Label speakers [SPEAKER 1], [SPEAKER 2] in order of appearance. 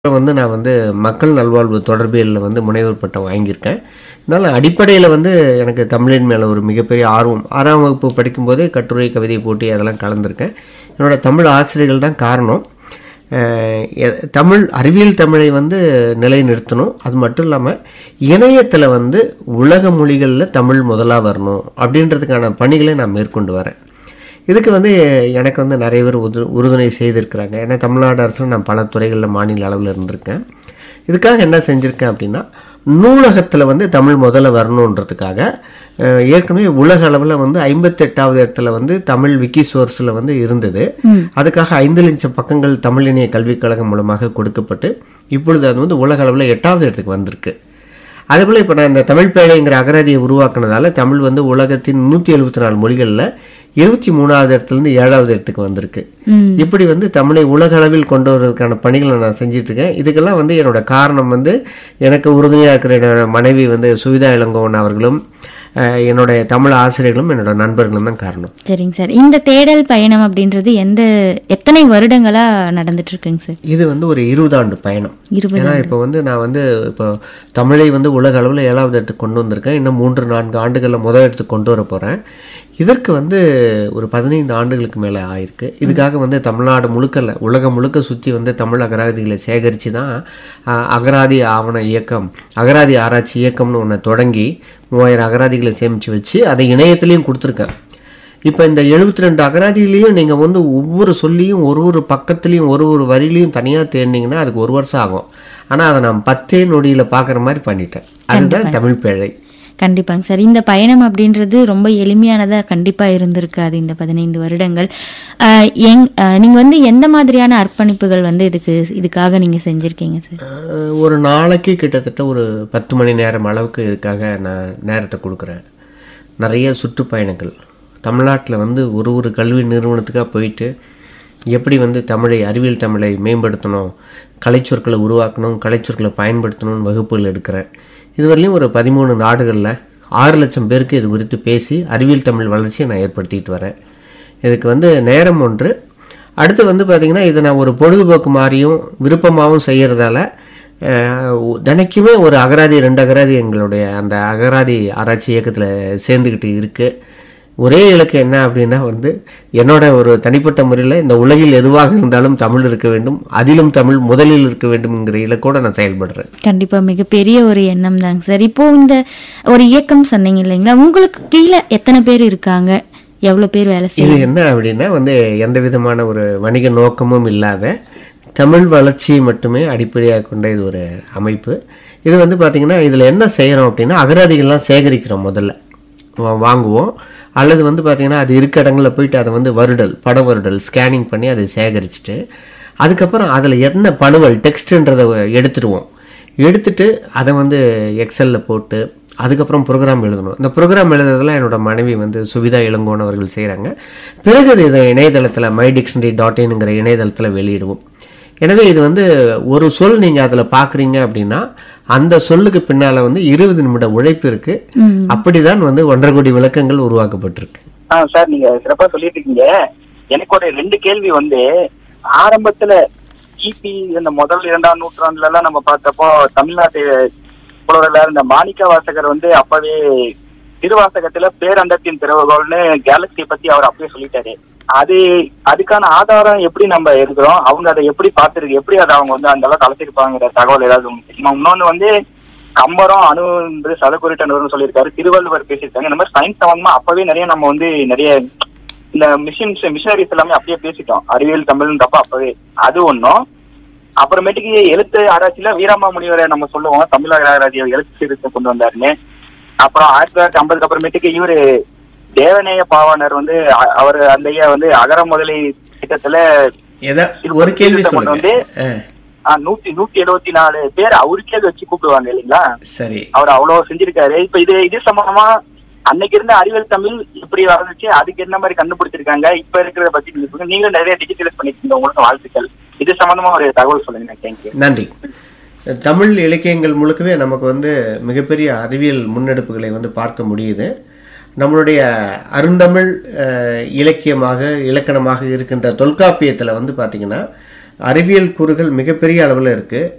[SPEAKER 1] வந்து நான் வந்து மக்கள் நல்வாழ்வு தொடர்பியலில் வந்து முனைவர் பட்டம் வாங்கியிருக்கேன் இருந்தாலும் அடிப்படையில் வந்து எனக்கு தமிழின் மேலே ஒரு மிகப்பெரிய ஆர்வம் ஆறாம் வகுப்பு படிக்கும்போதே கட்டுரை கவிதை போட்டி அதெல்லாம் கலந்துருக்கேன் என்னோட தமிழ் ஆசிரியர்கள் தான் காரணம் அஹ் எ- தமிழ் அறிவியல் தமிழை வந்து நிலைநிறுத்தணும் அது மட்டும் இல்லாமல் இணையத்தில் வந்து உலக மொழிகளில் தமிழ் முதலாக வரணும் அப்படின்றதுக்கான பணிகளை நான் மேற்கொண்டு வரேன் இதுக்கு வந்து எனக்கு வந்து நிறைய பேர் உது உறுதுணை செய்திருக்கிறாங்க ஏன்னா தமிழ்நாடு அரசில் நான் பல துறைகளில் மாநில அளவில் இருந்திருக்கேன் இதுக்காக என்ன செஞ்சுருக்கேன் அப்படின்னா நூலகத்தில் வந்து தமிழ் முதல்ல வரணுன்றதுக்காக அஹ், ஏற்கனவே உலக அளவில் வந்து ஐம்பத்தெட்டாவது இடத்துல வந்து தமிழ் விக்கி சோர்ஸில் வந்து இருந்தது அதுக்காக ஐந்து லட்சம் பக்கங்கள் தமிழ் இணைய கல்விக் கழகம் மூலமாக கொடுக்கப்பட்டு இப்பொழுது அது வந்து உலக அளவில் எட்டாவது இடத்துக்கு வந்திருக்கு அதேபோல் இப்போ நான் இந்த தமிழ் பேழைங்கிற அகராதியை உருவாக்குனதால தமிழ் வந்து உலகத்தின் நூற்றி எழுபத்தி நாலு மொழிகளில் இருபத்தி மூணாவது இடத்துலேருந்து ஏழாவது இடத்துக்கு வந்திருக்கு இப்படி வந்து தமிழை உலக அளவில் கொண்டு வருவதற்கான பணிகளை நான் செஞ்சுட்டு இருக்கேன் இதுக்கெல்லாம் வந்து என்னோட காரணம் வந்து எனக்கு உறுதுணையாக இருக்கிற என்னோட மனைவி வந்து சுவிதா இளங்கோவன் அவர்களும் அஹ், என்னோட தமிழ் ஆசிரியர்களும் என்னோட நண்பர்களும் தான் காரணம்
[SPEAKER 2] சரிங்க சார் இந்த தேடல் பயணம் அப்படின்றது எந்த எத்தனை வருடங்களா நடந்துட்டு இருக்குங்க சார்
[SPEAKER 1] இது வந்து ஒரு இருபது ஆண்டு பயணம்
[SPEAKER 2] இருபது
[SPEAKER 1] ஏன்னா இப்போ வந்து நான் வந்து இப்போ தமிழை வந்து உலக அளவில் ஏழாவது இடத்துக்கு கொண்டு வந்திருக்கேன் இன்னும் மூன்று நான்கு ஆண்டுகளில் முதல் இடத்துக்கு கொண்டு வர போகிறேன் இதற்கு வந்து ஒரு பதினைந்து ஆண்டுகளுக்கு மேலே ஆயிருக்கு இதுக்காக வந்து தமிழ்நாடு முழுக்கல உலகம் முழுக்க சுற்றி வந்து தமிழ் அகராதிகளை சேகரித்து தான் அஹ், அகராதி ஆவண இயக்கம் அகராதி ஆராய்ச்சி இயக்கம்னு ஒன்று தொடங்கி மூவாயிரம் அகராதிகளை சேமித்து வச்சு அதை இணையத்துலேயும் கொடுத்துருக்கேன் இப்போ இந்த எழுபத்தி ரெண்டு அகராதியிலையும் நீங்கள் வந்து ஒவ்வொரு சொல்லியும் ஒரு ஒரு பக்கத்துலேயும் ஒரு ஒரு வரியிலையும் தனியாக தேடினீங்கன்னா அதுக்கு ஒரு வருஷம் ஆகும் ஆனால் அதை நான் பத்தே நொடியில் பார்க்குற மாதிரி பண்ணிட்டேன் அதுதான் தமிழ் பேழை
[SPEAKER 2] கண்டிப்பாங்க சார் இந்த பயணம் அப்படின்றது ரொம்ப எளிமையானதா கண்டிப்பா இருந்திருக்காது இந்த பதினைந்து வருடங்கள் ஆஹ் எங் ஆஹ் நீங்க வந்து எந்த மாதிரியான அர்ப்பணிப்புகள் வந்து இதுக்கு இதுக்காக நீங்க செஞ்சிருக்கீங்க சார்
[SPEAKER 1] அஹ், ஒரு நாளைக்கு கிட்டத்தட்ட ஒரு பத்து மணி நேரம் அளவுக்கு இதுக்காக நான் நேரத்தை கொடுக்குறேன் நிறைய சுற்றுப்பயணங்கள் தமிழ்நாட்டில் வந்து ஒரு ஒரு கல்வி நிறுவனத்துக்காக போயிட்டு எப்படி வந்து தமிழை அறிவியல் தமிழை மேம்படுத்தணும் கலைச்சொற்களை உருவாக்கணும் கலைச்சொற்களை பயன்படுத்தணும்னு வகுப்புகள் எடுக்கிறேன் இதுவரையிலும் ஒரு பதிமூணு நாடுகளில் ஆறு லட்சம் பேருக்கு இது குறித்து பேசி அறிவியல் தமிழ் வளர்ச்சியை நான் ஏற்படுத்திட்டு வரேன் இதுக்கு வந்து நேரம் ஒன்று அடுத்து வந்து பார்த்தீங்கன்னா இதை நான் ஒரு பொழுதுபோக்கு மாதிரியும் விருப்பமாகவும் செய்கிறதால தினைக்குமே ஒரு அகராதி ரெண்டு அகராதி எங்களுடைய அந்த அகராதி ஆராய்ச்சி இயக்கத்தில் சேர்ந்துக்கிட்டு இருக்குது ஒரே இலக்கு என்ன அப்படின்னா வந்து என்னோட ஒரு தனிப்பட்ட முறையில் இந்த உலகில் எதுவாக இருந்தாலும் தமிழ் இருக்க வேண்டும் அதிலும் தமிழ் முதலில் இருக்க வேண்டும்ங்கிற இலக்கோடு நான் செயல்படுறேன்
[SPEAKER 2] கண்டிப்பா மிகப்பெரிய ஒரு எண்ணம் தாங்க சார் இப்போ இந்த ஒரு இயக்கம் சொன்னீங்க இல்லைங்களா உங்களுக்கு கீழே எத்தனை பேர் இருக்காங்க எவ்வளவு பேர் வேலை
[SPEAKER 1] இது
[SPEAKER 2] செய்ய
[SPEAKER 1] என்ன அப்படின்னா வந்து எந்த விதமான ஒரு வணிக நோக்கமும் இல்லாத தமிழ் வளர்ச்சியை மட்டுமே அடிப்படையாக கொண்ட இது ஒரு அமைப்பு இது வந்து பார்த்தீங்கன்னா இதில் என்ன செய்கிறோம் அப்படின்னா அகராதிகள்லாம் சேகரிக்கிறோம் முதல்ல வா- வாங்குவோம் அல்லது வந்து பார்த்தீங்கன்னா அது இருக்க இடங்களில் போயிட்டு அதை வந்து வருடல் பட வருடல் ஸ்கேனிங் பண்ணி அதை சேகரிச்சுட்டு அதுக்கப்புறம் அதில் என்ன பணுவல் டெக்ஸ்ட்ன்றதை எடுத்துடுவோம் எடுத்துட்டு அதை வந்து எக்ஸலில் போட்டு அதுக்கப்புறம் ப்ரோக்ராம் எழுதணும் இந்த ப்ரோக்ராம் எழுதுறதுல என்னோட மனைவி வந்து சுவிதா இளங்கோன் அவர்கள் செய்கிறாங்க பிறகு இது இதை இணையதளத்தில் மை டிக்ஷனரி டாட் இன்ங்கிற இணையதளத்தில் வெளியிடுவோம் எனவே இது வந்து ஒரு சொல் நீங்கள் அதில் பார்க்குறீங்க அப்படின்னா அந்த சொல்லுக்கு பின்னால் வந்து இருபது நிமிட உழைப்பு இருக்கு அப்படிதான் வந்து ஒன்றரை கோடி விளக்கங்கள் உருவாக்கப்பட்டிருக்கு
[SPEAKER 3] ஆ சார் நீங்க சிறப்பா சொல்லிட்டு இருக்கீங்க எனக்கு ஒரு ரெண்டு கேள்வி வந்து ஆரம்பத்துல கிபி இந்த முதல் இரண்டாம் நூற்றாண்டுல எல்லாம் நம்ம பார்த்தப்போ தமிழ்நாட்டு புலவர்கள இந்த மாணிக்க வாசகர் வந்து அப்பவே திருவாசகத்துல பேரண்டத்தின் திறவுகோல்னு கேலக்சியை பத்தி அவர் அப்பவே சொல்லிட்டாரு அது அதுக்கான ஆதாரம் எப்படி நம்ம இருக்கிறோம் அவங்க அதை எப்படி பார்த்திருக்கு எப்படி அதை அவங்க வந்து அந்த அளவுக்கு அழைச்சிருப்பாங்கிற தகவல் ஏதாவது உங்களுக்கு தெரியுமா இன்னொன்னு வந்து கம்பரம் அணு என்பது சதகுறிட்டனர்னு சொல்லியிருக்காரு திருவள்ளுவர் பேசியிருக்காங்க இந்த மாதிரி சயின்ஸ் சம்பந்தமா அப்பவே நிறைய நம்ம வந்து நிறைய இந்த மிஷின்ஸ் மிஷனரிஸ் எல்லாமே அப்படியே பேசிட்டோம் அறிவியல் தமிழ்ன்றப்ப அப்பவே அது ஒண்ணும் அப்புறமேட்டுக்கு எழுத்து ஆராய்ச்சியில வீராமா முனிவரை நம்ம சொல்லுவோம் தமிழ் ஆராய்ச்சியை எழுத்து சீர்திருத்தம் கொண்டு வந்தாருன்னு அப்புறம் ஆயிரத்தி தொள்ளாயிரத்தி ஐம்பதுக்கு அப்புறமேட்டுக்கு இவரு தேவநேய பாவாணர் வந்து அ- அவர் அந்த ஐயா வந்து அகர முதலி திட்டத்துல
[SPEAKER 1] எதா ஒரு கேள்வி
[SPEAKER 3] சீர்திருத்தம் கொண்டு
[SPEAKER 1] சொல்லுங்க
[SPEAKER 3] வந்து
[SPEAKER 1] ஆ,
[SPEAKER 3] ஆ, நூத்தி நூத்தி எழுபத்தி நாலு பேர் அவருக்கே அதை வச்சு கூப்பிடுவாங்க இல்லைங்களா
[SPEAKER 1] சரி
[SPEAKER 3] அவர் அவ்வளவு செஞ்சிருக்காரு இப்ப இது இது சம்பந்தமா அன்னைக்கு இருந்த அறிவியல் தமிழ் இப்படி வளர்ந்துச்சு அதுக்கு என்ன மாதிரி கண்டுபிடிச்சிருக்காங்க இப்ப இருக்கிறத பத்தி நீங்க சொல்லுங்க. நீங்களும் நிறைய டிஜிட்டலைஸ் பண்ணிருக்கீங்க உங்களுக்கு வாழ்த்துக்கள் இது சம்பந்தமா ஒரு தகவல் சொல்லுங்க தேங்க்யூ
[SPEAKER 1] நன்றி தமிழ் இலக்கியங்கள் முழுக்கவே நமக்கு வந்து மிகப்பெரிய அறிவியல் முன்னெடுப்புகளை வந்து பார்க்க முடியுது நம்மளுடைய அருந்தமிழ் அஹ், இலக்கியமாக இலக்கணமாக இருக்கின்ற தொல்காப்பியத்தில் வந்து பார்த்தீங்கன்னா அறிவியல் கூறுகள் மிகப்பெரிய அளவில் இருக்குது